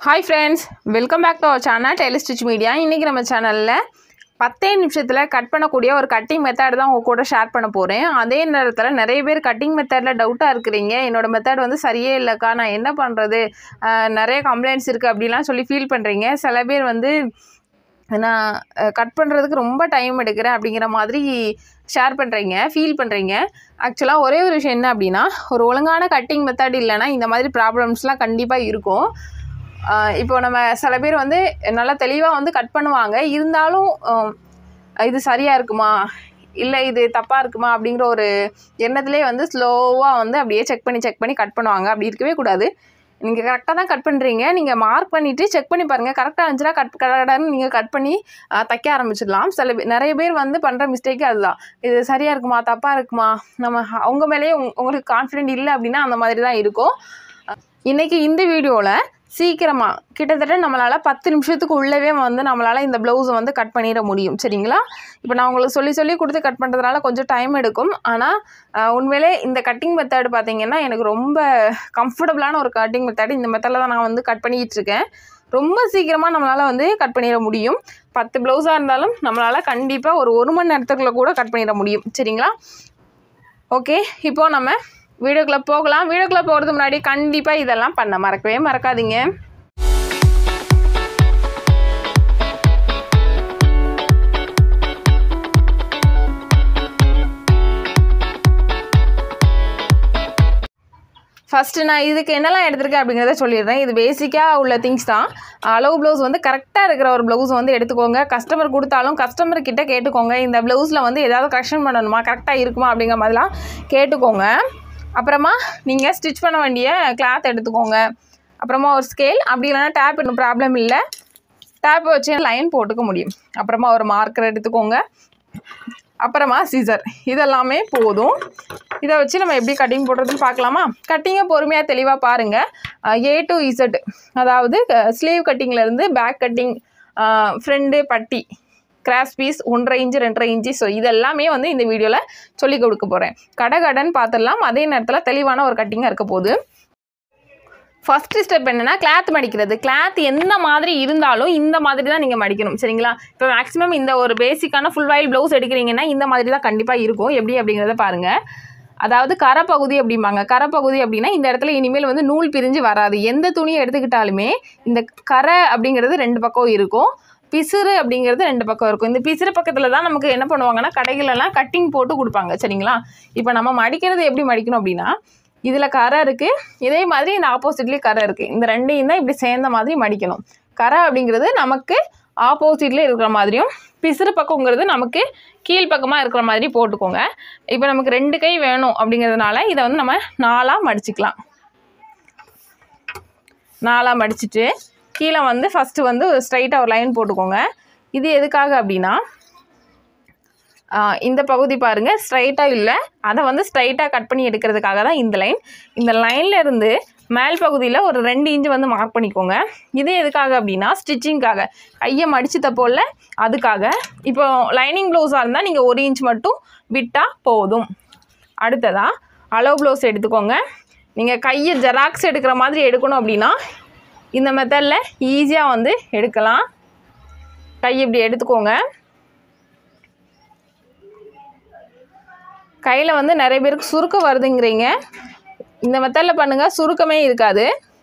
hi friends welcome back to our channel tailor stitch media இன்றைக்கி நம்ம சேனலில் பத்தே நிமிஷத்தில் கட் பண்ணக்கூடிய ஒரு கட்டிங் மெத்தட் தான் உங்கள் கூட ஷேர் பண்ண போகிறேன் அதே நேரத்தில் நிறைய பேர் கட்டிங் மெத்தடில் டவுட்டாக இருக்கிறீங்க என்னோட மெத்தட் வந்து சரியே இல்லைக்கா நான் என்ன பண்ணுறது நிறைய கம்ப்ளைண்ட்ஸ் இருக்குது அப்படிலாம் சொல்லி ஃபீல் பண்ணுறீங்க சில பேர் வந்து நான் கட் பண்ணுறதுக்கு ரொம்ப டைம் எடுக்கிறேன் அப்படிங்கிற மாதிரி ஷேர் பண்ணுறீங்க ஃபீல் பண்ணுறீங்க ஆக்சுவலாக ஒரே ஒரு விஷயம் என்ன அப்படின்னா ஒரு ஒழுங்கான கட்டிங் மெத்தட் இல்லைன்னா இந்த மாதிரி ப்ராப்ளம்ஸ்லாம் கண்டிப்பாக இருக்கும் ஆஹ் இப்போ நம்ம சில பேர் வந்து நல்லா தெளிவாக வந்து கட் பண்ணுவாங்க இருந்தாலும் ஆஹ் இது சரியாக இருக்குமா இல்லை இது தப்பாக இருக்குமா அப்படிங்கிற ஒரு எண்ணத்துலேயே வந்து ஸ்லோவாக வந்து அப்படியே செக் பண்ணி செக் பண்ணி கட் பண்ணுவாங்க அப்படி இருக்கவே கூடாது நீங்கள் கரெக்டாக தான் கட் பண்ணுறீங்க நீங்கள் மார்க் பண்ணிவிட்டு செக் பண்ணி பாருங்கள் கரெக்டாக இருந்துச்சுன்னா கட் கடன்னு நீங்கள் கட் பண்ணி ஆஹ் தைக்க ஆரம்பிச்சிடலாம் சில பேர் நிறைய பேர் வந்து பண்ணுற மிஸ்டேக்கே அதுதான் இது சரியாக இருக்குமா தப்பாக இருக்குமா நம்ம அவங்க மேலேயே உங்க- உங்களுக்கு கான்ஃபிடென்ட் இல்லை அப்படின்னா அந்த மாதிரி தான் இருக்கும் இன்றைக்கி இந்த வீடியோவில் சீக்கிரமாக கிட்டத்தட்ட நம்மளால் பத்து நிமிஷத்துக்கு உள்ளவே வந்து நம்மளால் இந்த ப்ளவுஸை வந்து கட் பண்ணிட முடியும் சரிங்களா இப்போ நான் உங்களுக்கு சொல்லி சொல்லி கொடுத்து கட் பண்ணுறதுனால கொஞ்சம் டைம் எடுக்கும் ஆனால் உண்மையிலே இந்த கட்டிங் மெத்தட் பார்த்தீங்கன்னா எனக்கு ரொம்ப கம்ஃபர்டபுளான ஒரு கட்டிங் மெத்தட் இந்த மெத்தடில் தான் நான் வந்து கட் பண்ணிக்கிட்டு இருக்கேன் ரொம்ப சீக்கிரமாக நம்மளால் வந்து கட் பண்ணிட முடியும் பத்து ப்ளவுஸாக இருந்தாலும் நம்மளால் கண்டிப்பாக ஒரு ஒரு மணி நேரத்துக்குள்ள கூட கட் பண்ணிட முடியும் சரிங்களா ஓகே இப்போது நம்ம வீடியோக்குள்ளே போகலாம் வீடியோக்குள்ளே போகிறதுக்கு முன்னாடி கண்டிப்பாக இதெல்லாம் பண்ண மறக்கவே மறக்காதீங்க ஃபஸ்ட்டு நான் இதுக்கு என்னெல்லாம் எடுத்திருக்கேன் அப்படிங்கிறத சொல்லிடுறேன் இது பேசிக்காக உள்ள திங்ஸ் தான் அளவு ப்ளவுஸ் வந்து கரெக்டாக இருக்கிற ஒரு ப்ளவுஸ் வந்து எடுத்துக்கோங்க கஸ்டமர் கொடுத்தாலும் கஸ்டமர் கிட்ட கேட்டுக்கோங்க இந்த ப்ளவுஸில் வந்து ஏதாவது கரெக்ஷன் பண்ணணுமா கரெக்டாக இருக்குமா அப்படிங்கிற மாதிரிலாம் கேட்டுக்கோங்க அப்புறமா நீங்கள் ஸ்டிச் பண்ண வேண்டிய கிளாத் எடுத்துக்கோங்க அப்புறமா ஒரு ஸ்கேல் அப்படி இல்லைன்னா டேப் இன்னும் ப்ராப்ளம் இல்லை டேப் வச்சு லைன் போட்டுக்க முடியும் அப்புறமா ஒரு மார்க்கர் எடுத்துக்கோங்க அப்புறமா சீசர் இதெல்லாமே போதும் இதை வச்சு நம்ம எப்படி கட்டிங் போடுறதுன்னு பார்க்கலாமா கட்டிங்கை பொறுமையாக தெளிவாக பாருங்கள் ஏ டு இசட் அதாவது ஸ்லீவ் கட்டிங்லேருந்து பேக் கட்டிங் ஃப்ரண்ட்டு பட்டி கிராஸ் பீஸ் ஒன்றரை இன்ச்சு ரெண்டரை இன்ச்சு ஸோ இதெல்லாமே வந்து இந்த வீடியோவில் சொல்லி கொடுக்க போகிறேன் கடை கடன் பார்த்துடலாம் அதே நேரத்தில் தெளிவான ஒரு கட்டிங்காக இருக்க போகுது ஃபஸ்ட்டு ஸ்டெப் என்னென்னா கிளாத் மடிக்கிறது கிளாத் எந்த மாதிரி இருந்தாலும் இந்த மாதிரி தான் நீங்கள் மடிக்கணும் சரிங்களா இப்போ மேக்ஸிமம் இந்த ஒரு பேசிக்கான ஃபுல் வாயில் ப்ளவுஸ் எடுக்கிறீங்கன்னா இந்த மாதிரி தான் கண்டிப்பாக இருக்கும் எப்படி அப்படிங்கிறத பாருங்கள் அதாவது கரை பகுதி அப்படிம்பாங்க கரை பகுதி அப்படின்னா இந்த இடத்துல இனிமேல் வந்து நூல் பிரிஞ்சு வராது எந்த துணியை எடுத்துக்கிட்டாலுமே இந்த கரை அப்படிங்கிறது ரெண்டு பக்கம் இருக்கும் பிசுறு அப்படிங்கிறது ரெண்டு பக்கம் இருக்கும் இந்த பிசுறு பக்கத்தில் தான் நமக்கு என்ன பண்ணுவாங்கன்னா கடைகளெல்லாம் கட்டிங் போட்டு கொடுப்பாங்க சரிங்களா இப்போ நம்ம மடிக்கிறது எப்படி மடிக்கணும் அப்படின்னா இதில் கரை இருக்குது இதே மாதிரி இந்த ஆப்போசிட்லேயும் கரை இருக்குது இந்த ரெண்டையும் தான் இப்படி சேர்ந்த மாதிரி மடிக்கணும் கரை அப்படிங்கிறது நமக்கு ஆப்போசிட்லேயே இருக்கிற மாதிரியும் பிசுறு பக்கங்கிறது நமக்கு கீழ்ப்பக்கமாக இருக்கிற மாதிரி போட்டுக்கோங்க இப்போ நமக்கு ரெண்டு கை வேணும் அப்படிங்கிறதுனால இதை வந்து நம்ம நாலாக மடிச்சுக்கலாம் நாலாக மடிச்சுட்டு கீழே வந்து ஃபஸ்ட்டு வந்து ஸ்ட்ரைட்டாக ஒரு லைன் போட்டுக்கோங்க இது எதுக்காக அப்படின்னா ஆஹ் இந்த பகுதி பாருங்கள் ஸ்ட்ரைட்டாக இல்லை அதை வந்து ஸ்ட்ரைட்டாக கட் பண்ணி எடுக்கிறதுக்காக தான் இந்த லைன் இந்த லைனில் இருந்து மேல் பகுதியில் ஒரு ரெண்டு இன்ச்சு வந்து மார்க் பண்ணிக்கோங்க இது எதுக்காக அப்படின்னா ஸ்டிச்சிங்காக கையை மடிச்சு தப்போல்ல அதுக்காக இப்போ லைனிங் ப்ளவுஸாக இருந்தால் நீங்கள் ஒரு இன்ச் மட்டும் விட்டால் போதும் அடுத்ததாக அளவு ப்ளவுஸ் எடுத்துக்கோங்க நீங்கள் கையை ஜெராக்ஸ் எடுக்கிற மாதிரி எடுக்கணும் அப்படின்னா இந்த மெத்தடில் ஈஸியாக வந்து எடுக்கலாம் கை இப்படி எடுத்துக்கோங்க கையில் வந்து நிறைய பேருக்கு சுருக்கம் வருதுங்கிறீங்க இந்த மெத்தடில் பண்ணுங்கள் சுருக்கமே இருக்காது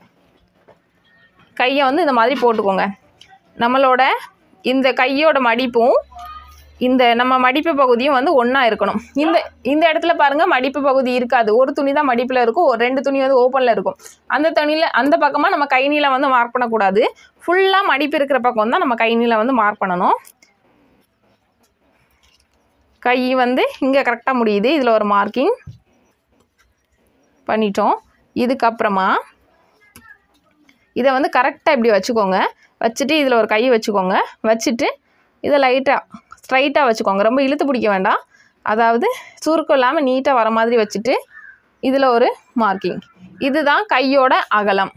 கையை வந்து இந்த மாதிரி போட்டுக்கோங்க நம்மளோட இந்த கையோட மடிப்பும் இந்த நம்ம மடிப்பு பகுதியும் வந்து ஒன்றா இருக்கணும் இந்த இந்த இடத்துல பாருங்கள் மடிப்பு பகுதி இருக்காது ஒரு துணி தான் மடிப்பில் இருக்கும் ஒரு ரெண்டு துணி வந்து ஓப்பனில் இருக்கும் அந்த துணியில் அந்த பக்கமாக நம்ம கை நீளம் வந்து மார்க் பண்ணக்கூடாது ஃபுல்லாக மடிப்பு இருக்கிற பக்கம் தான் நம்ம கை நீளம் வந்து மார்க் பண்ணணும் கை வந்து இங்கே கரெக்டாக முடியுது இதில் ஒரு மார்க்கிங் பண்ணிட்டோம் இதுக்கப்புறமா இதை வந்து கரெக்டாக இப்படி வச்சுக்கோங்க வச்சுட்டு இதில் ஒரு கை வச்சுக்கோங்க வச்சுட்டு இதை லைட்டாக ஸ்ட்ரைட்டாக வச்சுக்கோங்க ரொம்ப இழுத்து பிடிக்க வேண்டாம் அதாவது சுருக்கம் இல்லாமல் நீட்டாக வர மாதிரி வச்சுட்டு இதில் ஒரு மார்க்கிங் இதுதான் கையோட அகலம்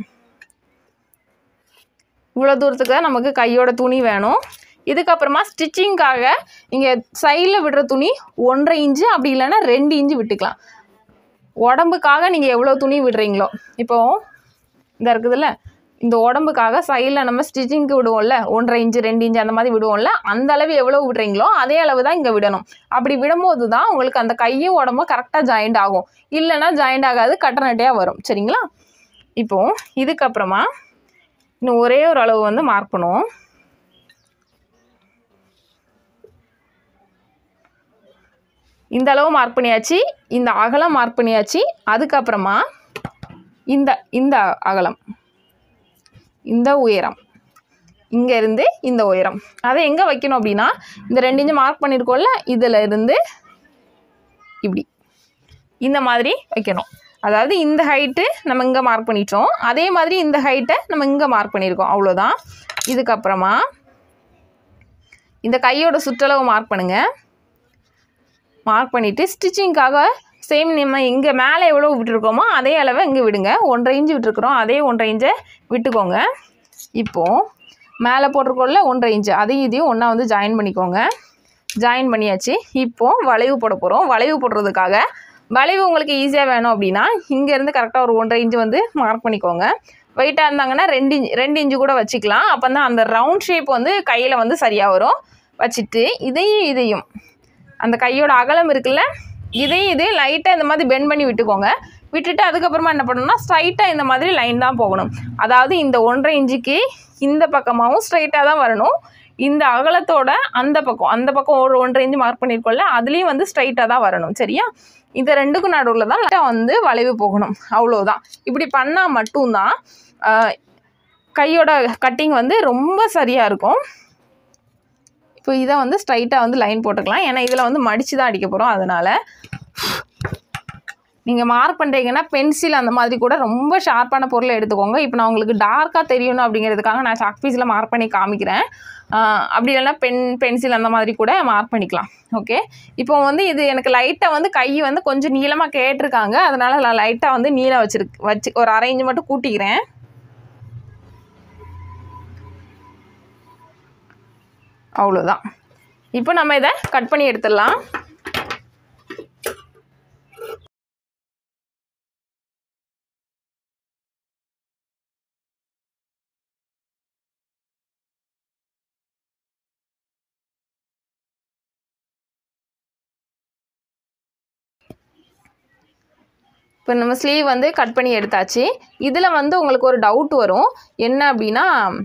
இவ்வளோ தூரத்துக்கு தான் நமக்கு கையோட துணி வேணும் இதுக்கப்புறமா ஸ்டிச்சிங்காக நீங்கள் சைடில் விடுற துணி ஒன்றரை இன்ச்சு அப்படி இல்லைன்னா ரெண்டு இன்ச்சு விட்டுக்கலாம் உடம்புக்காக நீங்கள் எவ்வளோ துணி விடுறீங்களோ இப்போது இந்த இருக்குதுல்ல இந்த உடம்புக்காக சைடில் நம்ம ஸ்டிச்சிங்க்கு விடுவோம்ல ஒன்றரை இன்ச்சு ரெண்டு இன்ச்சு அந்த மாதிரி விடுவோம்ல அந்த அளவு எவ்வளோ விடுறீங்களோ அதே அளவு தான் இங்கே விடணும் அப்படி விடும்போது தான் உங்களுக்கு அந்த கையும் உடம்பும் கரெக்டாக ஜாயிண்ட் ஆகும் இல்லைன்னா ஜாயிண்ட் ஆகாது கட்டநட்டையாக வரும் சரிங்களா இப்போ இதுக்கப்புறமா இன்னும் ஒரே ஒரு அளவு வந்து மார்க் பண்ணுவோம் இந்த அளவு மார்க் பண்ணியாச்சு இந்த அகலம் மார்க் பண்ணியாச்சு அதுக்கப்புறமா இந்த இந்த அகலம் இந்த உயரம் இங்கேருந்து இந்த உயரம் அதை எங்கே வைக்கணும் அப்படின்னா இந்த ரெண்டு இன்ச்சு மார்க் பண்ணியிருக்கோம்ல இதில் இருந்து இப்படி இந்த மாதிரி வைக்கணும் அதாவது இந்த ஹைட்டு நம்ம இங்கே மார்க் பண்ணிட்டோம் அதே மாதிரி இந்த ஹைட்டை நம்ம இங்கே மார்க் பண்ணியிருக்கோம் அவ்வளோதான் இதுக்கப்புறமா இந்த கையோட சுற்றளவு மார்க் பண்ணுங்கள் மார்க் பண்ணிவிட்டு ஸ்டிச்சிங்க்காக சேம் நம்ம இங்கே மேலே எவ்வளோ விட்டுருக்கோமோ அதே அளவை இங்கே விடுங்க ஒன்றரை இன்ச்சு விட்டுருக்குறோம் அதே ஒன்றரை இன்ச்சை விட்டுக்கோங்க இப்போது மேலே போட்டிருக்கோம்ல ஒன்றரை இன்ச்சு அதையும் இதையும் ஒன்றா வந்து ஜாயின் பண்ணிக்கோங்க ஜாயின் பண்ணியாச்சு இப்போது வளைவு போட போகிறோம் வளைவு போடுறதுக்காக வளைவு உங்களுக்கு ஈஸியாக வேணும் அப்படின்னா இங்கேருந்து கரெக்டாக ஒரு ஒன்றரை இன்ச்சு வந்து மார்க் பண்ணிக்கோங்க வெயிட்டாக இருந்தாங்கன்னா ரெண்டு இன்ச் ரெண்டு இன்ச்சு கூட வச்சுக்கலாம் அப்போ தான் அந்த ரவுண்ட் ஷேப் வந்து கையில் வந்து சரியாக வரும் வச்சுட்டு இதையும் இதையும் அந்த கையோட அகலம் இருக்குல்ல இதையும் இதையும் லைட்டாக இந்த மாதிரி பெண்ட் பண்ணி விட்டுக்கோங்க விட்டுட்டு அதுக்கப்புறமா என்ன பண்ணணும்னா ஸ்ட்ரைட்டாக இந்த மாதிரி லைன் தான் போகணும் அதாவது இந்த ஒன்றரை இன்ச்சுக்கு இந்த பக்கமாகவும் ஸ்ட்ரைட்டாக தான் வரணும் இந்த அகலத்தோட அந்த பக்கம் அந்த பக்கம் ஒரு ஒன்றரை இன்ச்சு மார்க் பண்ணியிருக்கோம்ல அதுலேயும் வந்து ஸ்ட்ரைட்டாக தான் வரணும் சரியா இந்த ரெண்டுக்கும் நடுவில் தான் லைட்டாக வந்து வளைவு போகணும் அவ்வளோதான் இப்படி பண்ணால் மட்டும்தான் ஆஹ், கையோட கட்டிங் வந்து ரொம்ப சரியாக இருக்கும் இப்போ இதை வந்து ஸ்ட்ரைட்டாக வந்து லைன் போட்டுக்கலாம் ஏன்னா இதில் வந்து மடித்து தான் அடிக்க போகிறோம் அதனால் நீங்கள் மார்க் பண்ணுறீங்கன்னா பென்சில் அந்த மாதிரி கூட ரொம்ப ஷார்ப்பான பொருளை எடுத்துக்கோங்க இப்போ நான் உங்களுக்கு டார்க்காக தெரியணும் அப்படிங்கிறதுக்காக நான் சாக் பீஸில் மார்க் பண்ணி காமிக்கிறேன் ஆஹ் அப்படி இல்லைன்னா பென் பென்சில் அந்த மாதிரி கூட மார்க் பண்ணிக்கலாம் ஓகே இப்போ வந்து இது எனக்கு லைட்டாக வந்து கை வந்து கொஞ்சம் நீளமாக கேட்டிருக்காங்க அதனால் நான் லைட்டாக வந்து நீளம் வச்சிருக்கு வச்சு ஒரு அரை இன்ச்சு மட்டும் கூட்டிக்கிறேன் அவ்வளோதான் இப்போ நம்ம இதை கட் பண்ணி எடுத்துடலாம் இப்போ நம்ம ஸ்லீவ் வந்து கட் பண்ணி எடுத்தாச்சு இதில் வந்து உங்களுக்கு ஒரு டவுட் வரும் என்ன அப்படின்னா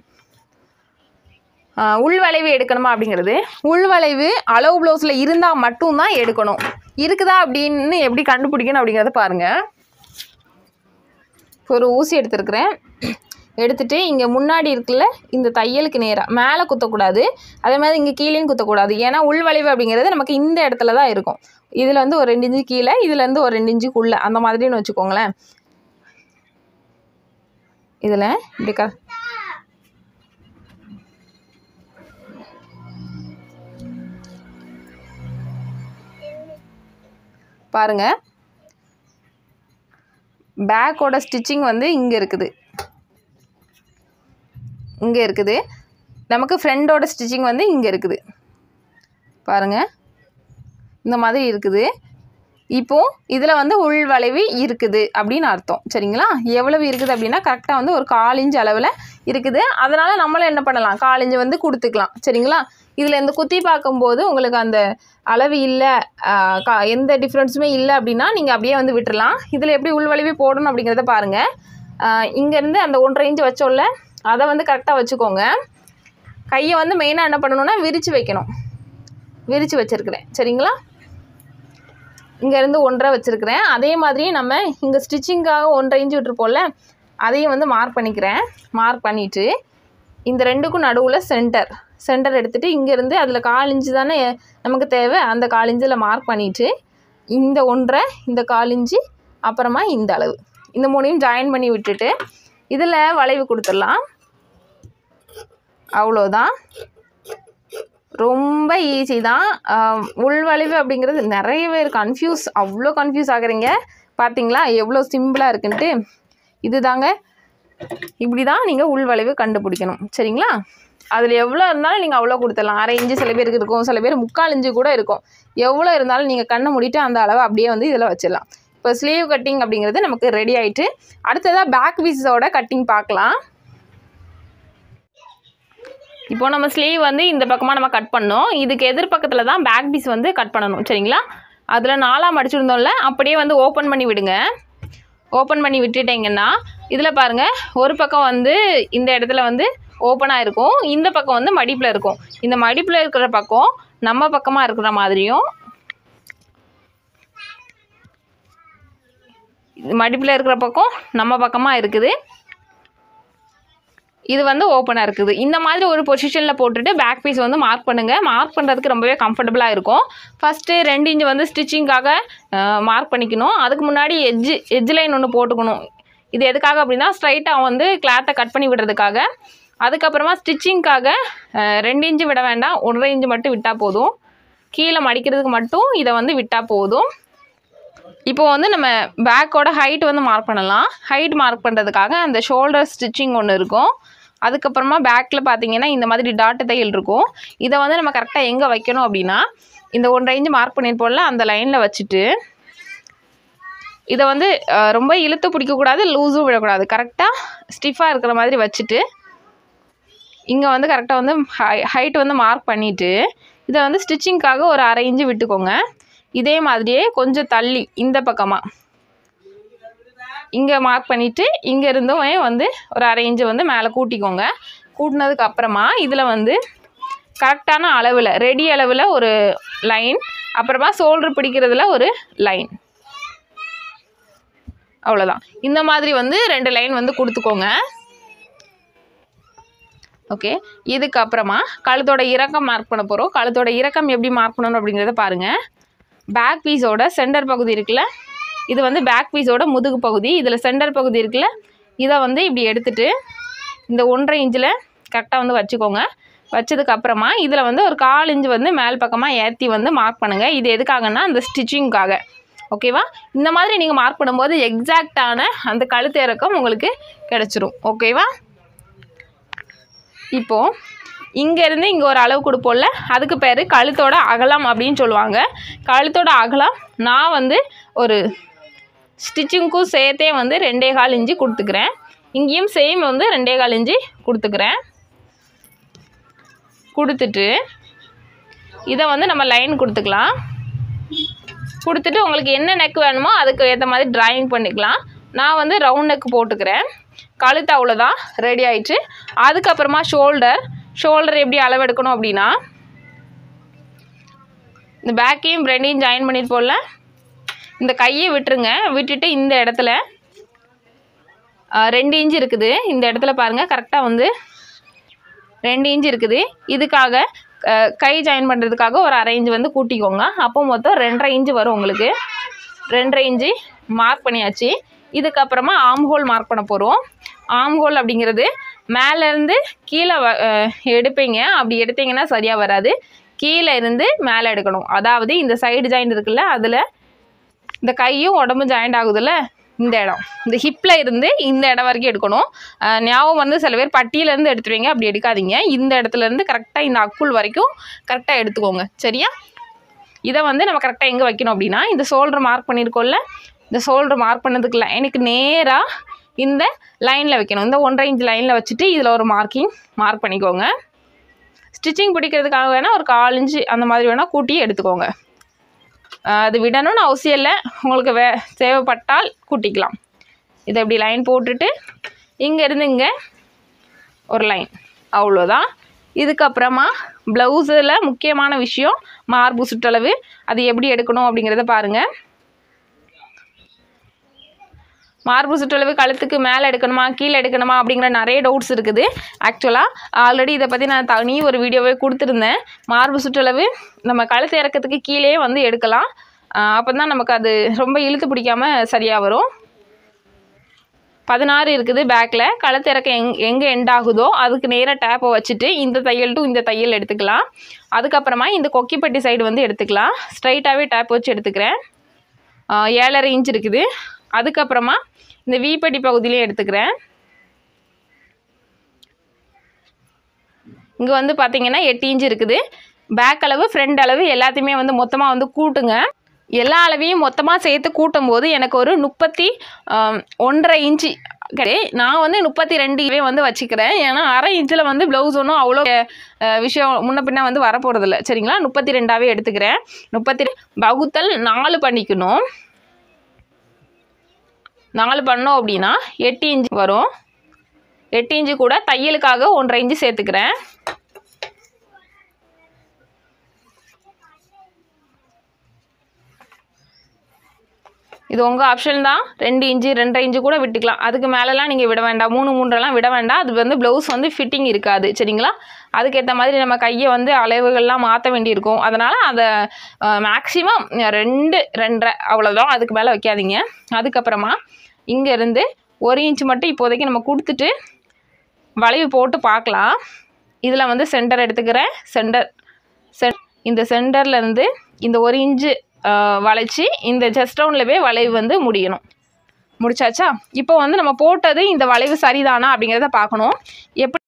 ஆஹ், உள்வளைவு எடுக்கணுமா அப்படிங்கிறது உள்வளைவு அளவு ப்ளவுஸில் இருந்தால் மட்டும்தான் எடுக்கணும் இருக்குதா அப்படின்னு எப்படி கண்டுபிடிக்கணும் அப்படிங்கிறத பாருங்கள் இப்போ ஒரு ஊசி எடுத்துருக்கிறேன் எடுத்துட்டு இங்கே முன்னாடி இருக்குல்ல இந்த தையலுக்கு நேராக மேலே குத்தக்கூடாது அதே மாதிரி இங்கே கீழேயும் குத்தக்கூடாது ஏன்னா உள்வளைவு அப்படிங்கிறது நமக்கு இந்த இடத்துல தான் இருக்கும் இதில் வந்து ஒரு ரெண்டு இன்ச்சு கீழே இதுலேருந்து ஒரு ரெண்டு இன்ச்சுக்குள்ளே அந்த மாதிரின்னு வச்சுக்கோங்களேன் இதில் இப்படி க பாருங்க பேக்கோட ஸ்டிச்சிங் வந்து இங்கே இருக்குது இங்கே இருக்குது நமக்கு ஃப்ரெண்டோட ஸ்டிச்சிங் வந்து இங்கே இருக்குது பாருங்க இந்த மாதிரி இருக்குது இப்போ இதில் வந்து உள்வளைவு இருக்குது அப்படின்னு அர்த்தம் சரிங்களா எவ்வளவு இருக்குது அப்படின்னா கரெக்டாக வந்து ஒரு கால் இன்ச் அளவில் இருக்குது அதனால் நம்மளும் என்ன பண்ணலாம் கால் இன்ச் வந்து கொடுத்துக்கலாம் சரிங்களா இதில் இந்த குத்தி பார்க்கும்போது உங்களுக்கு அந்த அளவு இல்லை ஆஹ் கா- எந்த டிஃப்ரென்ஸுமே இல்லை அப்படின்னா நீங்கள் அப்படியே வந்து விட்டுறலாம் இதில் எப்படி உள்வளைவு போடணும் அப்படிங்கிறத பாருங்கள் இங்கேருந்து அந்த ஒன்றரை இன்ச் வச்சோம்ல அதை வந்து கரெக்டாக வச்சுக்கோங்க கையை வந்து மெயினாக என்ன பண்ணணும்னா விரித்து வைக்கணும் விரித்து வச்சுருக்கிறேன் சரிங்களா இங்கேருந்து ஒன்றரை வச்சுருக்கிறேன் அதே மாதிரி நம்ம இங்கே ஸ்டிச்சிங்காக ஒன்றரை இன்ச்சு விட்டுருப்போம்ல அதையும் வந்து மார்க் பண்ணிக்கிறேன் மார்க் பண்ணிவிட்டு இந்த ரெண்டுக்கும் நடுவில் சென்டர் சென்டர் எடுத்துகிட்டு இங்கேருந்து அதில் கால் இன்ச்சு தானே நமக்கு தேவை அந்த கால் இன்ச்சில் மார்க் பண்ணிவிட்டு இந்த ஒன்றரை இந்த கால் இன்ச்சு அப்புறமா இந்த அளவு இந்த மூணையும் ஜாயின் பண்ணி விட்டுட்டு இதில் வளைவு கொடுத்துடலாம் அவ்வளோதான் ரொம்ப ஈஸி தான் ஆஹ் உள்வளைவு அப்படிங்கிறது நிறைய பேர் கன்ஃபியூஸ் அவ்வளோ கன்ஃபியூஸ் ஆகுறீங்க பார்த்தீங்களா எவ்வளோ சிம்பிளாக இருக்குன்ட்டு இதுதாங்க இப்படி தான் நீங்கள் உள்வளைவு கண்டுபிடிக்கணும் சரிங்களா அதில் எவ்வளோ இருந்தாலும் நீங்கள் அவ்வளோ கொடுத்துடலாம் அரை இன்ச்சு சில பேருக்கு இருக்கும் சில பேர் முக்கால் இன்ச்சு கூட இருக்கும் எவ்வளோ இருந்தாலும் நீங்கள் கண்ணை மூடிட்டு அந்த அளவை அப்படியே வந்து இதில் வச்சிடலாம் இப்போ ஸ்லீவ் கட்டிங் அப்படிங்கிறது நமக்கு ரெடி ஆயிட்டு அடுத்ததாக பேக் பீஸோட கட்டிங் பார்க்கலாம் இப்போ நம்ம ஸ்லீவ் வந்து இந்த பக்கமாக நம்ம கட் பண்ணோம் இதுக்கு எதிர்பக்கத்தில் தான் பேக் பீஸ் வந்து கட் பண்ணணும் சரிங்களா அதில் நாலாம் மடிச்சிருந்தோம்ல அப்படியே வந்து ஓப்பன் பண்ணி விடுங்க ஓப்பன் பண்ணி விட்டுட்டீங்கன்னா இதில் பாருங்கள் ஒரு பக்கம் வந்து இந்த இடத்துல வந்து ஓப்பனாக இருக்கும் இந்த பக்கம் வந்து மடிப்பில் இருக்கும் இந்த மடிப்பில் இருக்கிற பக்கம் நம்ம பக்கமாக இருக்கிற மாதிரியும் மடிப்பில் இருக்கிற பக்கம் நம்ம பக்கமாக இருக்குது இது வந்து ஓப்பனாக இருக்குது இந்த மாதிரி ஒரு பொசிஷனில் போட்டுட்டு பேக் பீஸ் வந்து மார்க் பண்ணுங்கள் மார்க் பண்ணுறதுக்கு ரொம்பவே கம்ஃபர்டபுளாக இருக்கும் ஃபஸ்ட்டு ரெண்டு இன்ச்சு வந்து ஸ்டிச்சிங்காக மார்க் பண்ணிக்கணும் அதுக்கு முன்னாடி எட்ஜு எட்ஜ் லைன் ஒன்று போட்டுக்கணும் இது எதுக்காக அப்படின்னா ஸ்ட்ரைட்டாக வந்து கிளாத்தை கட் பண்ணி விடுறதுக்காக அதுக்கப்புறமா ஸ்டிச்சிங்க்காக ரெண்டு இன்ச்சு விட வேண்டாம் ஒன்றரை இன்ச்சு மட்டும் விட்டால் போதும் கீழே மடிக்கிறதுக்கு மட்டும் இதை வந்து விட்டால் போதும் இப்போ வந்து நம்ம பேக்கோட ஹைட் வந்து மார்க் பண்ணலாம் ஹைட் மார்க் பண்ணுறதுக்காக அந்த ஷோல்டர் ஸ்டிச்சிங் ஒன்று இருக்கும் அதுக்கப்புறமா பேக்கில் பார்த்தீங்கன்னா இந்த மாதிரி டாட்டு தையல் இருக்கும் இதை வந்து நம்ம கரெக்டாக எங்கே வைக்கணும் அப்படின்னா இந்த ஒன்றரை இன்ச்சு மார்க் பண்ணியிருப்போம்ல அந்த லைனில் வச்சுட்டு இதை வந்து அஹ், ரொம்ப இழுத்து பிடிக்கக்கூடாது லூஸும் விடக்கூடாது கரெக்டாக ஸ்டிஃபாக இருக்கிற மாதிரி வச்சுட்டு இங்கே வந்து கரெக்டாக வந்து ஹை ஹைட் வந்து மார்க் பண்ணிவிட்டு இதை வந்து ஸ்டிச்சிங்க்காக ஒரு அரை இன்ச்சு விட்டுக்கோங்க இதே மாதிரியே கொஞ்சம் தள்ளி இந்த பக்கமாக இங்கே மார்க் பண்ணிவிட்டு இங்கே இருந்தும் வந்து ஒரு அரை இன்ச்சு வந்து மேலே கூட்டிக்கோங்க கூட்டினதுக்கு அப்புறமா இதில் வந்து கரெக்டான அளவில் ரெடி அளவில் ஒரு லைன் அப்புறமா ஷோல்டர் பிடிக்கிறதுல ஒரு லைன் அவ்வளோதான் இந்த மாதிரி வந்து ரெண்டு லைன் வந்து கொடுத்துக்கோங்க ஓகே இதுக்கப்புறமா கழுத்தோட இறக்கம் மார்க் பண்ண போகிறோம் கழுத்தோட இறக்கம் எப்படி மார்க் பண்ணணும் அப்படிங்கிறத பாருங்கள் பேக் பீஸோட சென்டர் பகுதி இருக்குல்ல இது வந்து பேக் பீஸோட முதுகு பகுதி இதில் சென்டர் பகுதி இருக்குல்ல இதை வந்து இப்படி எடுத்துட்டு இந்த ஒன்றரை இன்ச்சில் கரெக்டாக வந்து வச்சுக்கோங்க வச்சதுக்கு அப்புறமா இதில் வந்து ஒரு கால் இன்ச்சு வந்து மேல் பக்கமாக ஏற்றி வந்து மார்க் பண்ணுங்கள் இது எதுக்காகன்னா அந்த ஸ்டிச்சிங்க்காக ஓகேவா இந்த மாதிரி நீங்கள் மார்க் பண்ணும்போது எக்ஸாக்டான அந்த கழுத்து இறக்கம் உங்களுக்கு கிடச்சிரும் ஓகேவா இப்போது இங்கேருந்து இங்கே ஒரு அளவு கொடுப்போம்ல அதுக்கு பேர் கழுத்தோட அகலம் அப்படின்னு சொல்லுவாங்க கழுத்தோட அகலம் நான் வந்து ஒரு ஸ்டிச்சிங்க்கும் சேர்த்தே வந்து ரெண்டே கால் இன்ச்சு கொடுத்துக்கிறேன் இங்கேயும் சேம் வந்து ரெண்டே கால் இன்ச்சு கொடுத்துக்கிறேன் கொடுத்துட்டு இதை வந்து நம்ம லைன் கொடுத்துக்கலாம் கொடுத்துட்டு உங்களுக்கு என்ன நெக் வேணுமோ அதுக்கு ஏற்ற மாதிரி டிராயிங் பண்ணிக்கலாம் நான் வந்து ரவுண்ட் நெக் போட்டுக்கிறேன் கழுத்து அவ்வளோதான் ரெடி ஆயிடுச்சு அதுக்கப்புறமா ஷோல்டர் ஷோல்டர் எப்படி அளவெடுக்கணும் அப்படின்னா இந்த பேக்கையும் ஃப்ரண்டையும் ஜாயின் பண்ணிட்டு போடல இந்த கையை விட்டுருங்க விட்டுட்டு இந்த இடத்துல ஆ, ரெண்டு இன்ச் இருக்குது இந்த இடத்துல பாருங்கள் கரெக்டாக வந்து ரெண்டு இன்ச் இருக்குது இதுக்காக அஹ், கை ஜாயின் பண்ணுறதுக்காக ஒரு அரை இன்ச் வந்து கூட்டிக்கோங்க அப்போ மொத்தம் ரெண்டரை இன்ச்சு வரும் உங்களுக்கு ரெண்டரை இன்ச்சு மார்க் பண்ணியாச்சு இதுக்கப்புறமா ஆம் ஹோல் மார்க் பண்ண போகிறோம் ஆம் ஹோல் அப்படிங்கிறது மேலேருந்து கீழே வ அஹ், எடுப்பீங்க அப்படி எடுத்தீங்கன்னா சரியாக வராது கீழே இருந்து மேலே எடுக்கணும் அதாவது இந்த சைடு ஜாயிண்ட் இருக்குல்ல அதில் இந்த கையும் உடம்பும் ஜாயிண்ட் ஆகுதுல்ல இந்த இடம் இந்த ஹிப்பில் இருந்து இந்த இடம் வரைக்கும் எடுக்கணும் அஹ் ஞாபகம் வந்து சில பேர் பட்டியிலேருந்து எடுத்துருவீங்க அப்படி எடுக்காதீங்க இந்த இடத்துல இருந்து கரெக்டாக இந்த அக்குள் வரைக்கும் கரெக்டாக எடுத்துக்கோங்க சரியா இதை வந்து நம்ம கரெக்டாக எங்கே வைக்கணும் அப்படின்னா இந்த ஷோல்டர் மார்க் பண்ணியிருக்கோம்ல இந்த ஷோல்டர் மார்க் பண்ணதுக்கு லைனுக்கு நேராக இந்த லைனில் வைக்கணும் இந்த ஒன்றரை இன்ச் லைனில் வச்சுட்டு இதில் ஒரு மார்க்கிங் மார்க் பண்ணிக்கோங்க ஸ்டிச்சிங் பிடிக்கிறதுக்காக வேணால் ஒரு கால் இன்ச்சு அந்த மாதிரி வேணால் கூட்டி எடுத்துக்கோங்க ஆஹ் அது விடணும்னு அவசியம் இல்லை உங்களுக்கு வே தேவைப்பட்டால் கூட்டிக்கலாம் இதை இப்படி லைன் போட்டுட்டு இங்கேருந்து இங்கே ஒரு லைன் அவ்வளோதான் இதுக்கப்புறமா ப்ளவுஸில் முக்கியமான விஷயம் மார்பு சுற்றளவு அது எப்படி எடுக்கணும் அப்படிங்கிறத பாருங்கள் மார்பு சுற்றளவு கழுத்துக்கு மேலே எடுக்கணுமா கீழே எடுக்கணுமா அப்படிங்கிற நிறைய டவுட்ஸ் இருக்குது ஆக்சுவலாக ஆல்ரெடி இதை பற்றி நான் தனி ஒரு வீடியோவே கொடுத்துருந்தேன் மார்பு சுற்றளவு நம்ம கழுத்து இறக்கத்துக்கு கீழே வந்து எடுக்கலாம் அப்போ தான் நமக்கு அது ரொம்ப இழுத்து பிடிக்காம சரியாக வரும் பதினாறு இருக்குது பேக்கில் கழுத்து இறக்க எங் எங்கே எண்ட் ஆகுதோ அதுக்கு நேராக டேப்பை வச்சுட்டு இந்த தையல் டு இந்த தையல் எடுத்துக்கலாம் அதுக்கப்புறமா இந்த கொக்கிப்பட்டி சைடு வந்து எடுத்துக்கலாம் ஸ்ட்ரைட்டாகவே டேப் வச்சு எடுத்துக்கிறேன் ஆ, ஏழரை இன்ச் இருக்குது அதுக்கப்புறமா இந்த வீப்பட்டி பகுதியிலையும் எடுத்துக்கிறேன் இங்கே வந்து பார்த்தீங்கன்னா எட்டு இன்ச் இருக்குது பேக் அளவு ஃப்ரண்ட் அளவு எல்லாத்தையுமே வந்து மொத்தமாக வந்து கூட்டுங்க எல்லா அளவையும் மொத்தமாக சேர்த்து கூட்டும் போது எனக்கு ஒரு முப்பத்தி ஆம், ஒன்றரை இன்ச்சு கிடை நான் வந்து முப்பத்தி ரெண்டுவே வந்து வச்சுக்கிறேன் ஏன்னா அரை இன்ச்சில் வந்து ப்ளவுஸ் ஒன்றும் அவ்வளோ அஹ், விஷயம் முன்ன பின்ன வந்து வரப்போகிறதில்ல சரிங்களா முப்பத்தி ரெண்டாவே எடுத்துக்கிறேன் முப்பத்தி வகுத்தல் நாலு பண்ணிக்கணும் நாலு பண்ணோம் அப்படின்னா எட்டு இன்ச்சு வரும் எட்டு இன்ச்சு கூட தையலுக்காக ஒன்றரை இன்ச்சு சேர்த்துக்கிறேன் இது உங்கள் ஆப்ஷன் தான் ரெண்டு இன்ச்சு ரெண்டரை இன்ச்சு கூட விட்டுக்கலாம் அதுக்கு மேலெலாம் நீங்கள் விட வேண்டாம் மூணு மூன்றெல்லாம் விட வேண்டாம் அது வந்து ப்ளவுஸ் வந்து ஃபிட்டிங் இருக்காது சரிங்களா அதுக்கேற்ற மாதிரி நம்ம கையை வந்து அளவுகள்லாம் மாற்ற வேண்டியிருக்கும் அதனால் அதை மேக்ஸிமம் ரெண்டு ரெண்டரை அவ்வளோதான் அதுக்கு மேலே வைக்காதீங்க அதுக்கப்புறமா இங்கேருந்து ஒரு இன்ச் மட்டும் இப்போதைக்கு நம்ம கொடுத்துட்டு வளைவு போட்டு பார்க்கலாம் இதில் வந்து சென்டர் எடுத்துக்கிறேன் சென்டர் சென் இந்த சென்டர்ல இருந்து இந்த ஒரு இன்ச்சு வளைச்சி இந்த செஸ்ட் ரவுண்டில் போய் வளைவு வந்து முடியணும் முடிச்சாச்சா இப்போ வந்து நம்ம போட்டது இந்த வளைவு சரிதானா அப்படிங்கிறத பார்க்கணும் எப்படி